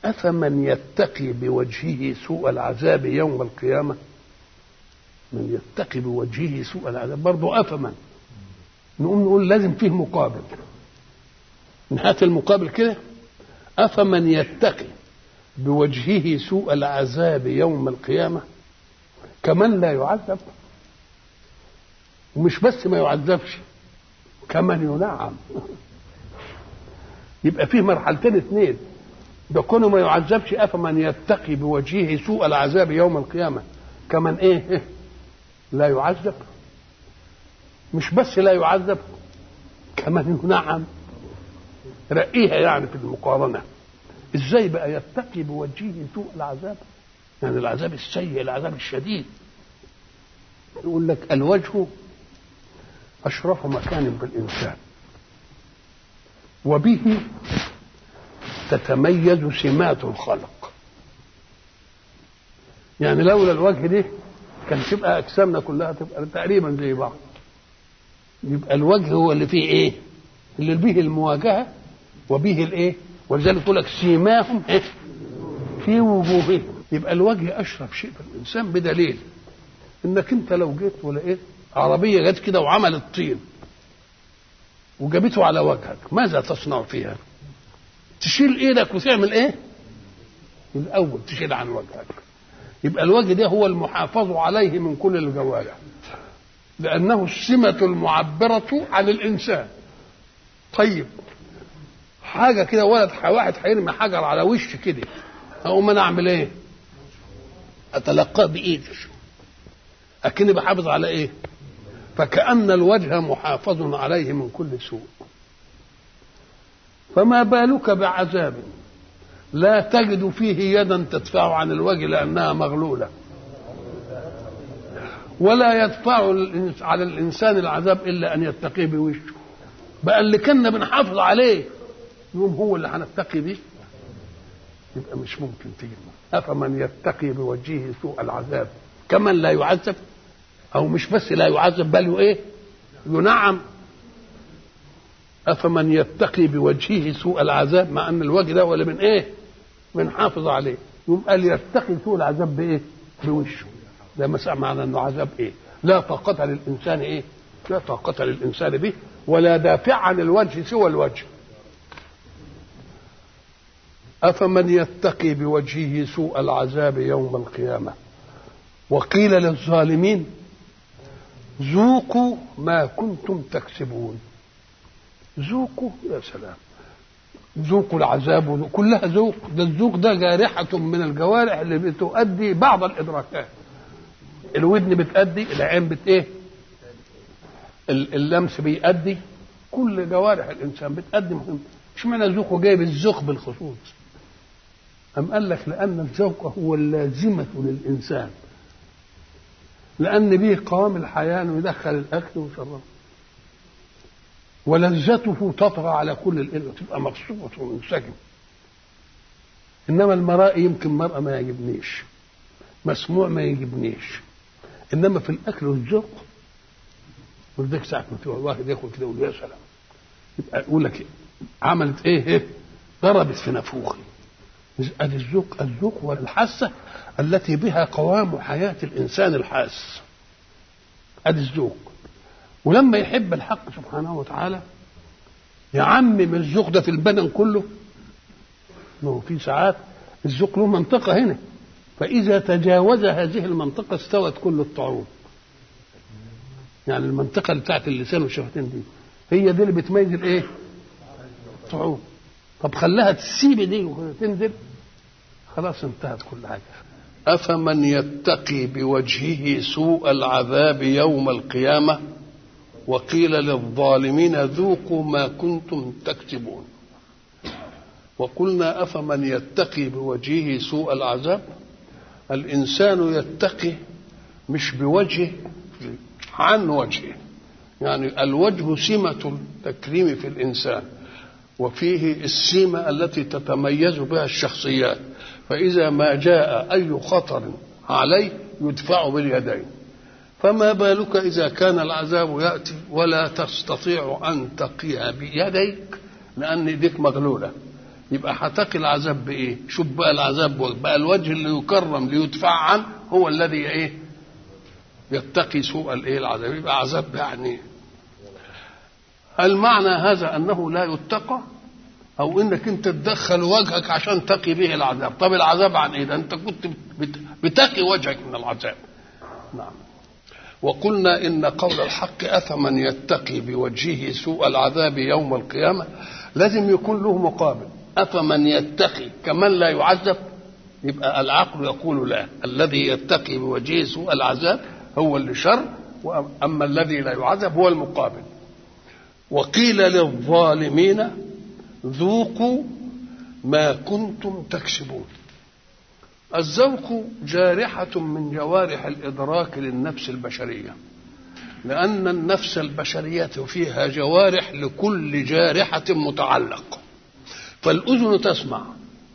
أفمن يتقي بوجهه سوء العذاب يوم القيامة من يتقي بوجهه سوء العذاب برضه أفمن نقوم نقول لازم فيه مقابل هات المقابل كده أفمن يتقي بوجهه سوء العذاب يوم القيامة كمن لا يعذب ومش بس ما يعذبش كمن ينعم يبقى فيه مرحلتين اثنين ده كونه ما يعذبش افمن يتقي بوجهه سوء العذاب يوم القيامه كمن ايه لا يعذب مش بس لا يعذب كمن ينعم رقيها يعني في المقارنه ازاي بقى يتقي بوجهه سوء العذاب يعني العذاب السيء العذاب الشديد يقول لك الوجه اشرف مكان بالانسان وبه تتميز سمات الخلق يعني لولا الوجه ده كان تبقى اجسامنا كلها تبقى تقريبا زي بعض يبقى الوجه هو اللي فيه ايه اللي به المواجهه وبه الايه ولذلك يقول لك سيماهم إيه؟ في وجوههم يبقى الوجه اشرف شيء في الانسان بدليل انك انت لو جيت ولقيت عربيه جت كده وعملت طين وجابته على وجهك ماذا تصنع فيها تشيل ايدك وتعمل ايه الاول تشيل عن وجهك يبقى الوجه ده هو المحافظ عليه من كل الجوارح لانه السمه المعبره عن الانسان طيب حاجه كده ولد واحد هيرمي حجر على وش كده اقوم انا اعمل ايه اتلقاه بايدي اكني بحافظ على ايه فكأن الوجه محافظ عليه من كل سوء فما بالك بعذاب لا تجد فيه يدا تدفع عن الوجه لأنها مغلولة ولا يدفع على الإنسان العذاب إلا أن يتقي بوشه بقى اللي كنا بنحافظ عليه يوم هو اللي هنتقي به يبقى مش ممكن تيجي أفمن يتقي بوجهه سوء العذاب كمن لا يعذب او مش بس لا يعذب بل ايه ينعم افمن يتقي بوجهه سوء العذاب مع ان الوجه ده ولا من ايه من حافظ عليه يقوم قال يتقي سوء العذاب بايه بوشه ده مسألة معنى انه عذاب ايه لا طاقة للانسان ايه لا طاقة للانسان به ولا دافع عن الوجه سوى الوجه افمن يتقي بوجهه سوء العذاب يوم القيامه وقيل للظالمين ذوقوا ما كنتم تكسبون ذوقوا يا سلام ذوقوا العذاب كلها ذوق ده الذوق ده جارحة من الجوارح اللي بتؤدي بعض الإدراكات الودن بتأدي العين بت إيه اللمس بيأدي كل جوارح الإنسان بتأدي مهم اشمعنى ذوقه جايب الذوق بالخصوص أم قال لك لأن الذوق هو اللازمة للإنسان لأن به قوام الحياة أنه يدخل الأكل ويشربه ولذته تطغى على كل الإله تبقى مبسوط ومنسجم إنما المراء يمكن مرأة ما يعجبنيش مسموع ما يعجبنيش إنما في الأكل والذوق ولذلك ساعة ما تبقى واحد ياكل كده يقول يا سلام يبقى يقول لك عملت إيه إيه ضربت في نافوخي ادي الذوق الذوق والحاسه التي بها قوام حياه الانسان الحاس ادي الذوق ولما يحب الحق سبحانه وتعالى يعمم الذوق ده في البدن كله ما هو في ساعات الذوق له منطقه هنا فاذا تجاوز هذه المنطقه استوت كل الطعوم يعني المنطقه بتاعت اللسان والشفتين دي هي دي اللي بتميز الايه الطعوم طب خلاها تسيب دي وتنزل خلاص انتهت كل حاجه افمن يتقي بوجهه سوء العذاب يوم القيامه وقيل للظالمين ذوقوا ما كنتم تكسبون وقلنا افمن يتقي بوجهه سوء العذاب الانسان يتقي مش بوجهه عن وجهه يعني الوجه سمه التكريم في الانسان وفيه السيمة التي تتميز بها الشخصيات فإذا ما جاء أي خطر عليه يدفع باليدين فما بالك إذا كان العذاب يأتي ولا تستطيع أن تقي بيديك لأن يديك مغلولة يبقى هتقي العذاب بايه شوف بقى العذاب بقى الوجه اللي يكرم ليدفع عنه هو الذي ايه يتقي سوء الايه العذاب يبقى عذاب يعني المعنى هذا انه لا يتقى او انك انت تدخل وجهك عشان تقي به العذاب طب العذاب عن ايه ده انت كنت بتقي وجهك من العذاب نعم وقلنا ان قول الحق افمن يتقي بوجهه سوء العذاب يوم القيامه لازم يكون له مقابل افمن يتقي كمن لا يعذب يبقى العقل يقول لا الذي يتقي بوجهه سوء العذاب هو اللي شر واما الذي لا يعذب هو المقابل وقيل للظالمين ذوقوا ما كنتم تكسبون الذوق جارحة من جوارح الإدراك للنفس البشرية لأن النفس البشرية فيها جوارح لكل جارحة متعلق فالأذن تسمع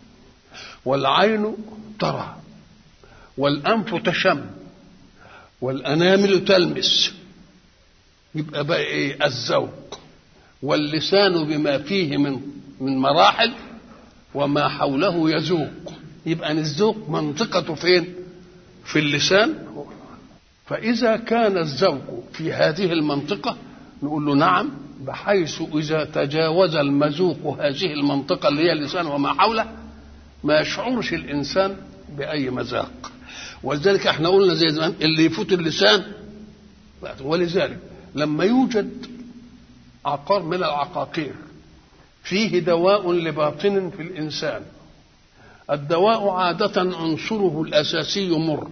والعين ترى والأنف تشم والأنامل تلمس يبقى بقى إيه الذوق واللسان بما فيه من من مراحل وما حوله يذوق يبقى الذوق منطقته فين في اللسان فإذا كان الذوق في هذه المنطقة نقول له نعم بحيث إذا تجاوز المذوق هذه المنطقة اللي هي اللسان وما حوله ما يشعرش الإنسان بأي مذاق ولذلك احنا قلنا زي زمان اللي يفوت اللسان ولذلك لما يوجد عقار من العقاقير فيه دواء لباطن في الإنسان الدواء عادة عنصره الأساسي مر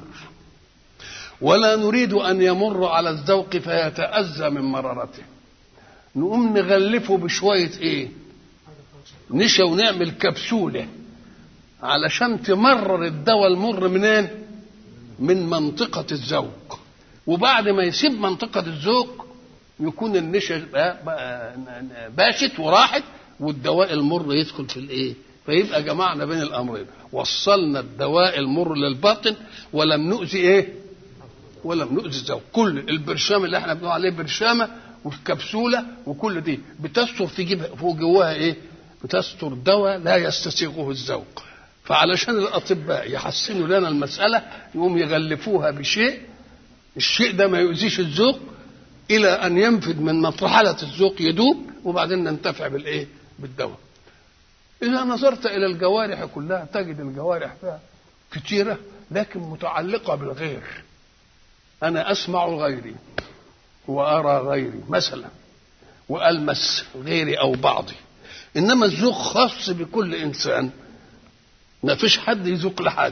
ولا نريد أن يمر على الذوق فيتأذى من مرارته نقوم نغلفه بشوية إيه نشا ونعمل كبسولة علشان تمرر الدواء المر منين من منطقة الذوق وبعد ما يسيب منطقة الذوق يكون النشا باشت وراحت والدواء المر يدخل في الايه فيبقى جمعنا بين الامرين وصلنا الدواء المر للباطن ولم نؤذي ايه ولم نؤذي الذوق كل البرشام اللي احنا بنقول عليه برشامه والكبسوله وكل دي بتستر تجيب فوق جواها ايه بتستر دواء لا يستسيغه الذوق فعلشان الاطباء يحسنوا لنا المساله يقوم يغلفوها بشيء الشيء ده ما يؤذيش الذوق الى ان ينفذ من مرحله الذوق يدوب وبعدين ننتفع بالايه بالدواء اذا نظرت الى الجوارح كلها تجد الجوارح فيها كثيره لكن متعلقه بالغير انا اسمع غيري وارى غيري مثلا والمس غيري او بعضي انما الذوق خاص بكل انسان ما فيش حد يذوق لحد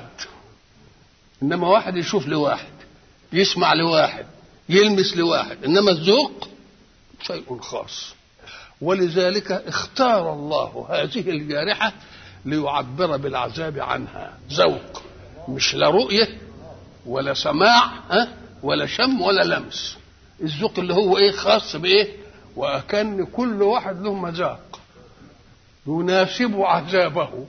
انما واحد يشوف لواحد يسمع لواحد يلمس لواحد انما الذوق شيء خاص ولذلك اختار الله هذه الجارحه ليعبر بالعذاب عنها ذوق مش لا رؤيه ولا سماع ها ولا شم ولا لمس الذوق اللي هو ايه خاص بايه وكان كل واحد له مذاق يناسب عذابه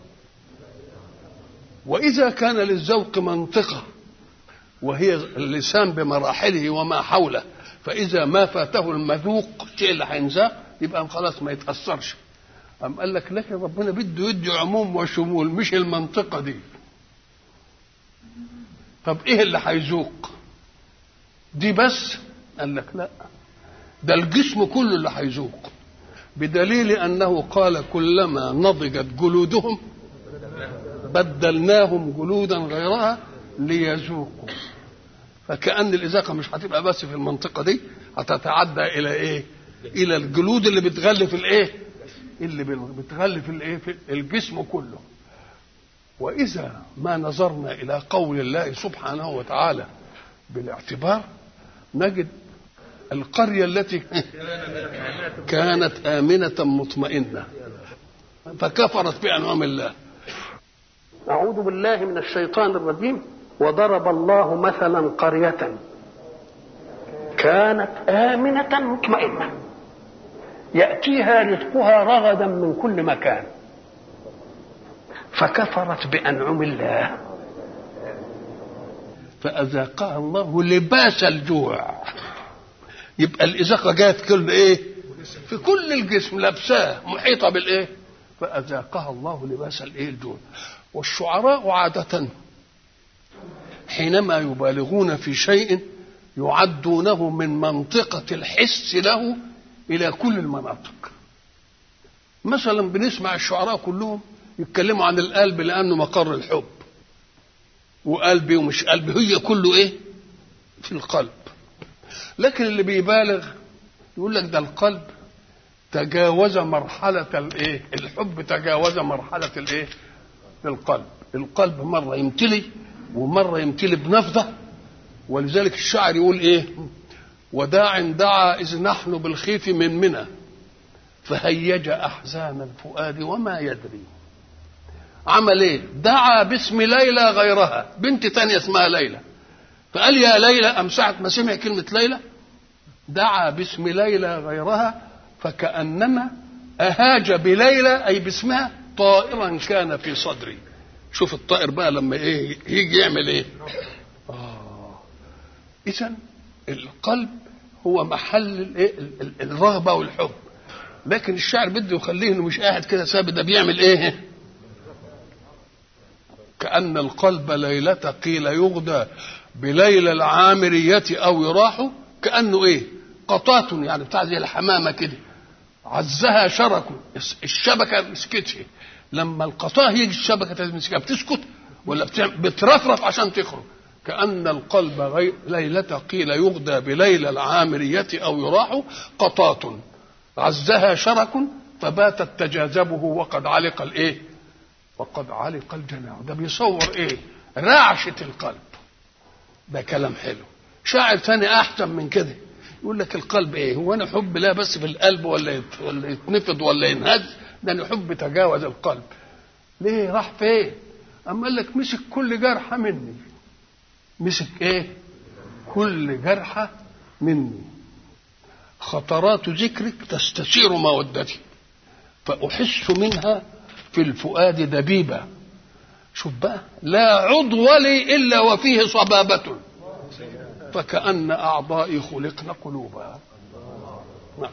واذا كان للذوق منطقه وهي اللسان بمراحله وما حوله فاذا ما فاته المذوق الشيء اللي هينزاق يبقى خلاص ما يتاثرش أم قال لك لكن ربنا بده يدي عموم وشمول مش المنطقه دي طب ايه اللي هيذوق دي بس قال لك لا ده الجسم كله اللي هيذوق بدليل انه قال كلما نضجت جلودهم بدلناهم جلودا غيرها ليذوقوا فكأن الإذاقة مش هتبقى بس في المنطقة دي هتتعدى إلى إيه؟ إلى الجلود اللي بتغلف الإيه؟ اللي بتغلف الإيه؟ في الجسم كله. وإذا ما نظرنا إلى قول الله سبحانه وتعالى بالاعتبار نجد القرية التي كانت آمنة مطمئنة فكفرت بأنعم الله أعوذ بالله من الشيطان الرجيم وضرب الله مثلا قرية كانت آمنة مطمئنة يأتيها رزقها رغدا من كل مكان فكفرت بأنعم الله فأذاقها الله لباس الجوع يبقى الإذاقة جاءت كل إيه؟ في كل الجسم لابساه محيطة بالإيه؟ فأذاقها الله لباس الايه الجوع والشعراء عادة حينما يبالغون في شيء يعدونه من منطقة الحس له إلى كل المناطق مثلا بنسمع الشعراء كلهم يتكلموا عن القلب لأنه مقر الحب وقلبي ومش قلبي هي كله إيه في القلب لكن اللي بيبالغ يقول لك ده القلب تجاوز مرحلة الايه؟ الحب تجاوز مرحلة الايه؟ القلب، القلب مرة يمتلي ومرة يمتلي بنفضة ولذلك الشاعر يقول ايه؟ وداع دعا إذ نحن بالخيف من منى فهيج أحزان الفؤاد وما يدري عمل ايه؟ دعا باسم ليلى غيرها، بنت تانية اسمها ليلى فقال يا ليلى أم ساعة ما سمع كلمة ليلى دعا باسم ليلى غيرها فكأنما أهاج بليلى أي باسمها طائرا كان في صدري شوف الطائر بقى لما ايه يجي يعمل ايه آه. اذا القلب هو محل الايه الرغبه والحب لكن الشاعر بده يخليه انه مش قاعد كده ثابت ده بيعمل ايه كأن القلب ليلة قيل يغدى بليلى العامرية أو يراح كأنه إيه قطات يعني بتاع زي الحمامة كده عزها شرك الشبكة مسكتها لما القطاه يجي الشبكة تمسكها بتسكت ولا بترفرف عشان تخرج كأن القلب غير ليلة قيل يغدى بليلى العامرية أو يراح قطات عزها شرك فباتت تجاذبه وقد علق الايه وقد علق الجناح ده بيصور ايه رعشة القلب ده كلام حلو شاعر ثاني احسن من كده يقول لك القلب ايه هو انا حب لا بس في القلب ولا ولا يتنفض ولا ينهز ده انا حب تجاوز القلب ليه راح فين اما قال لك مسك كل جرحة مني مسك ايه كل جرحة مني خطرات ذكرك تستثير مودتي فأحس منها في الفؤاد دبيبة شوف بقى لا عضو لي إلا وفيه صبابة فكأن أعضائي خلقن قلوبا نعم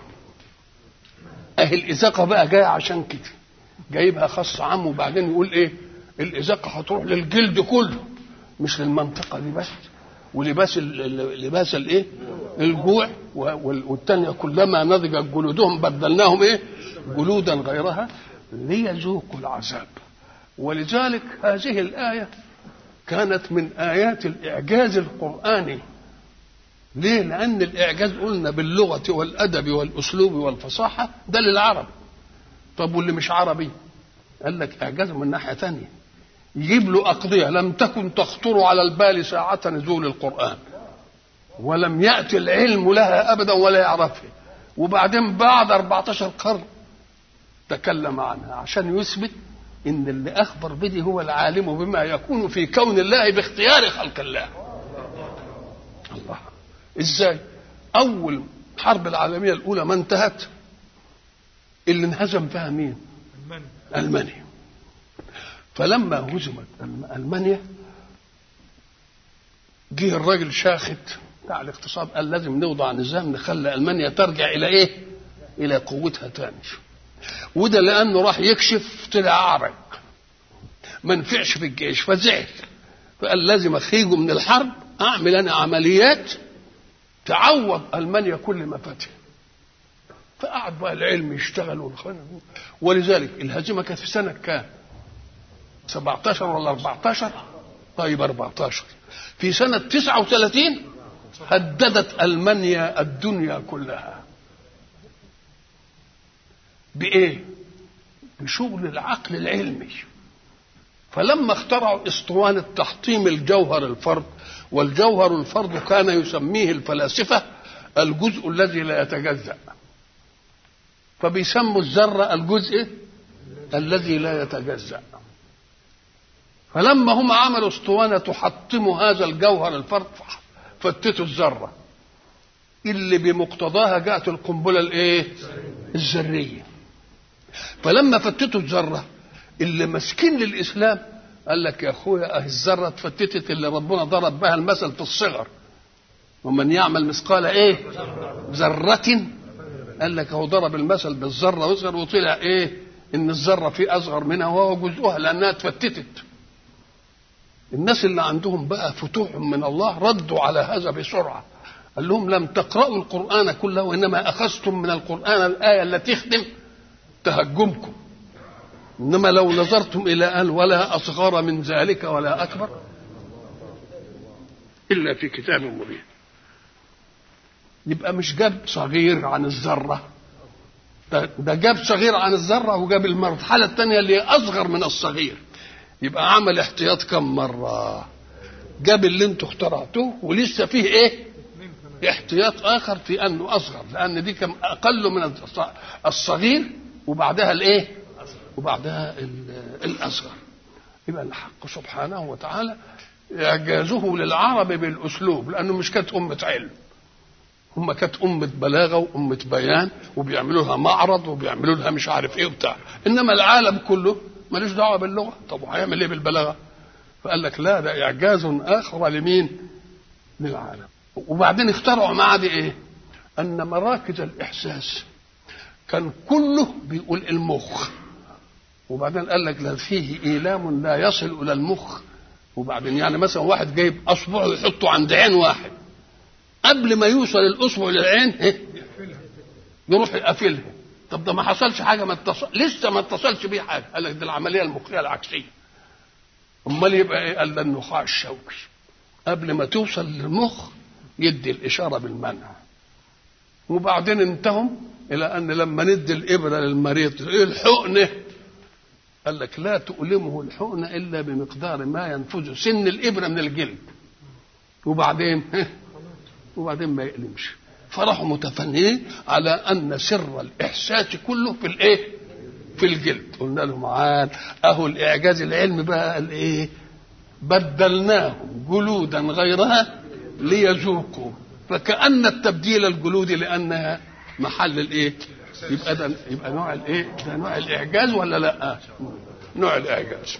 أهي الإزاقة بقى جاية عشان كده جايبها خاص عام وبعدين يقول إيه الإزاقة هتروح للجلد كله مش للمنطقة دي بس ولباس لباس الايه الجوع والثانيه كلما نضجت جلودهم بدلناهم ايه جلودا غيرها ليذوقوا العذاب ولذلك هذه الايه كانت من ايات الاعجاز القراني ليه لان الاعجاز قلنا باللغه والادب والاسلوب والفصاحه ده للعرب طب واللي مش عربي قال لك اعجاز من ناحيه ثانيه يجيب له أقضية لم تكن تخطر على البال ساعة نزول القرآن ولم يأتي العلم لها أبدا ولا يعرفها وبعدين بعد 14 قرن تكلم عنها عشان يثبت ان اللي اخبر به هو العالم بما يكون في كون الله باختيار خلق الله الله ازاي اول حرب العالميه الاولى ما انتهت اللي انهزم فيها مين المانيا المانيا فلما هزمت المانيا جه الراجل شاخت بتاع الاقتصاد قال لازم نوضع نظام نخلي المانيا ترجع الى ايه؟ الى قوتها تاني وده لانه راح يكشف طلع اعرج ما نفعش في الجيش فزعل فقال لازم اخيجه من الحرب اعمل انا عمليات تعوض المانيا كل ما فاتها فقعد بقى العلم يشتغل ولذلك الهزيمه كانت في سنه كام؟ 17 ولا 14 طيب 14 في سنة 39 هددت ألمانيا الدنيا كلها بإيه؟ بشغل العقل العلمي فلما اخترعوا اسطوانة تحطيم الجوهر الفرد والجوهر الفرد كان يسميه الفلاسفة الجزء الذي لا يتجزأ فبيسموا الذرة الجزء الذي لا يتجزأ فلما هم عملوا اسطوانه تحطم هذا الجوهر الفرد فتتوا الذره اللي بمقتضاها جاءت القنبله الايه الذريه فلما فتتوا الذره اللي ماسكين للاسلام قال لك يا اخويا اه الذره اتفتتت اللي ربنا ضرب بها المثل في الصغر ومن يعمل مثقال ايه ذره قال لك هو ضرب المثل بالذره وصغر وطلع ايه ان الذره في اصغر منها وهو جزءها لانها اتفتتت الناس اللي عندهم بقى فتوح من الله ردوا على هذا بسرعه قال لهم لم تقرأوا القرآن كله وإنما أخذتم من القرآن الآية التي تخدم تهجمكم إنما لو نظرتم إلى قال ولا أصغر من ذلك ولا أكبر إلا في كتاب مبين يبقى مش جاب صغير عن الذرة ده, ده جاب صغير عن الذرة وجاب المرحلة الثانية اللي هي أصغر من الصغير يبقى عمل احتياط كم مرة جاب اللي انتوا اخترعتوه ولسه فيه ايه احتياط اخر في انه اصغر لان دي كم اقل من الصغير وبعدها الايه وبعدها الاصغر يبقى الحق سبحانه وتعالى اعجازه للعرب بالاسلوب لانه مش كانت امه علم هم كانت أمة بلاغة وأمة بيان وبيعملوا لها معرض وبيعملوا لها مش عارف إيه وبتاع إنما العالم كله ملوش دعوة باللغة طب هيعمل إيه بالبلاغة فقال لك لا ده إعجاز آخر لمين للعالم وبعدين اخترعوا معاه دي ايه ان مراكز الاحساس كان كله بيقول المخ وبعدين قال لك لا فيه ايلام لا يصل الى المخ وبعدين يعني مثلا واحد جايب اصبعه يحطه عند عين واحد قبل ما يوصل الاصبع للعين إيه؟ يروح يقفلها طب ده ما حصلش حاجه ما اتصل لسه ما اتصلش بيه حاجه قال لك دي العمليه المخيه العكسيه امال يبقى ايه قال ده النخاع الشوكي قبل ما توصل للمخ يدي الإشارة بالمنع وبعدين انتهم إلى أن لما ندي الإبرة للمريض إيه الحقنة قال لك لا تؤلمه الحقنة إلا بمقدار ما ينفذ سن الإبرة من الجلد وبعدين وبعدين ما يألمش فراحوا متفننين على أن سر الإحساس كله في الإيه؟ في الجلد قلنا لهم عاد أهو الإعجاز العلمي بقى قال إيه؟ بدلناهم جلودا غيرها ليذوقوا فكأن التبديل الجلودي لأنها محل الإيه؟ يبقى ده يبقى نوع الإيه؟ ده نوع الإعجاز ولا لا؟ نوع الإعجاز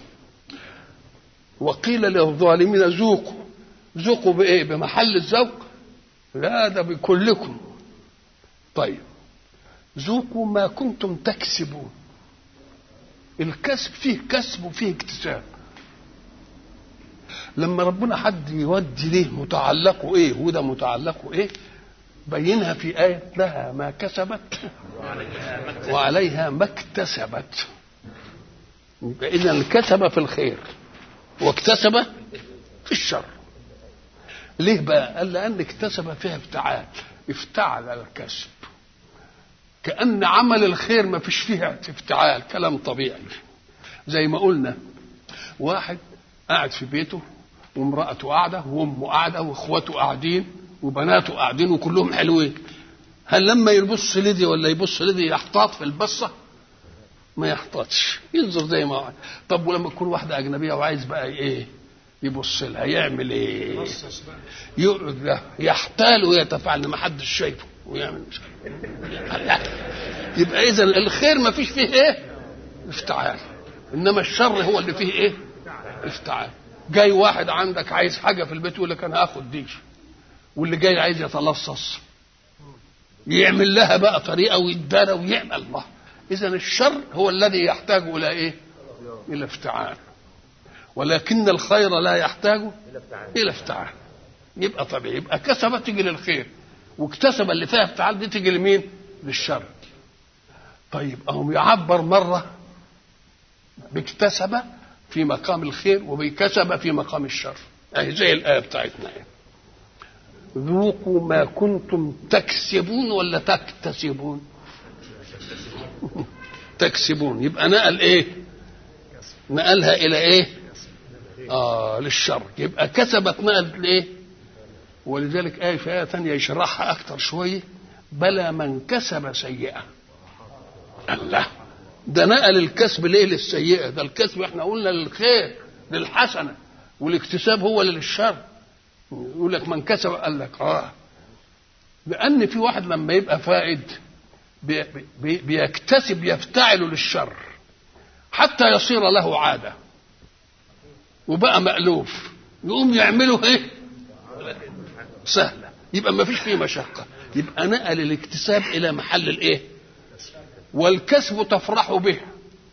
وقيل للظالمين ذوقوا ذوقوا بإيه؟ بمحل الذوق؟ لا ده بكلكم طيب ذوقوا ما كنتم تكسبون الكسب فيه كسب وفيه اكتساب لما ربنا حد يودي ليه متعلقه ايه وده متعلقه ايه بينها في آية لها ما كسبت وعليها ما اكتسبت يبقى إذا كسب في الخير واكتسب في الشر ليه بقى؟ قال لأن اكتسب فيها افتعال افتعل الكسب كأن عمل الخير ما فيش فيها افتعال كلام طبيعي زي ما قلنا واحد قاعد في بيته وامرأته قاعدة وأمه قاعدة وإخواته قاعدين وبناته قاعدين وكلهم حلوين هل لما يبص لدي ولا يبص لدي يحتاط في البصة ما يحتاطش ينظر زي ما هو طب ولما تكون واحدة أجنبية وعايز بقى إيه يبص لها يعمل إيه يقعد يحتال ويتفاعل ما حدش شايفه ويعمل مش يبقى إذا الخير ما فيش فيه إيه افتعال إنما الشر هو اللي فيه إيه افتعال جاي واحد عندك عايز حاجة في البيت يقول لك أنا هاخد دي واللي جاي عايز يتلصص يعمل لها بقى طريقه ويدارى ويعمل الله اذا الشر هو الذي يحتاج الى ايه الى افتعال ولكن الخير لا يحتاج الى افتعال يبقى طبيعي يبقى كسب تيجي للخير واكتسب اللي فيها افتعال دي تيجي لمين للشر طيب اهم يعبر مره باكتسب في مقام الخير وبكسب في مقام الشر اهي زي الايه بتاعتنا يعني. ذوقوا ما كنتم تكسبون ولا تكتسبون تكسبون يبقى نقل ايه نقلها الى ايه اه للشر يبقى كسبت نقلت لايه ولذلك آية في آية ثانية يشرحها أكثر شوية بلى من كسب سيئة الله ده نقل الكسب ليه للسيئة ده الكسب احنا قلنا للخير للحسنة والاكتساب هو للشر يقول لك من كسب قال لك اه لان في واحد لما يبقى فائد بي بي بيكتسب يفتعل للشر حتى يصير له عاده وبقى مألوف يقوم يعمله ايه سهله يبقى ما فيش فيه مشقه يبقى نقل الاكتساب الى محل الايه والكسب تفرح به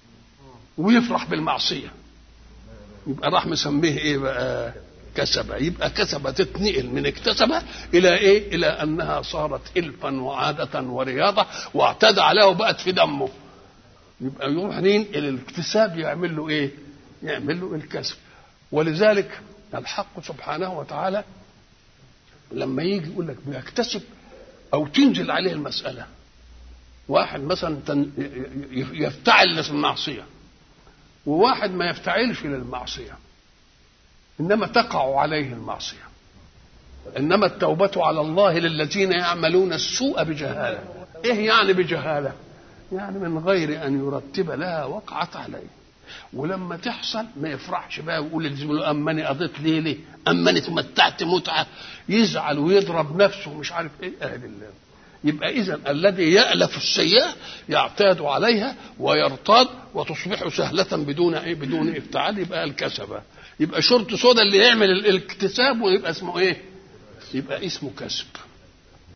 ويفرح بالمعصيه يبقى راح مسميه ايه بقى كسب يبقى كسب تتنقل من اكتسب الى ايه الى انها صارت الفا وعاده ورياضه واعتدى عليها وبقت في دمه يبقى يروح ينقل الاكتساب يعمل له ايه يعمل له الكسب ولذلك الحق سبحانه وتعالى لما يجي يقول لك بيكتسب او تنزل عليه المساله واحد مثلا تن- يفتعل للمعصيه وواحد ما يفتعلش للمعصيه انما تقع عليه المعصيه انما التوبه على الله للذين يعملون السوء بجهاله ايه يعني بجهاله يعني من غير ان يرتب لها وقعت عليه ولما تحصل ما يفرحش بقى ويقول لزميله اماني قضيت ليله اماني تمتعت متعه يزعل ويضرب نفسه ومش عارف ايه اهل الله يبقى اذا الذي يالف السيئه يعتاد عليها ويرتاد وتصبح سهله بدون ايه بدون افتعال يبقى الكسبه يبقى شرط سودا اللي يعمل الاكتساب ويبقى اسمه ايه يبقى اسمه كسب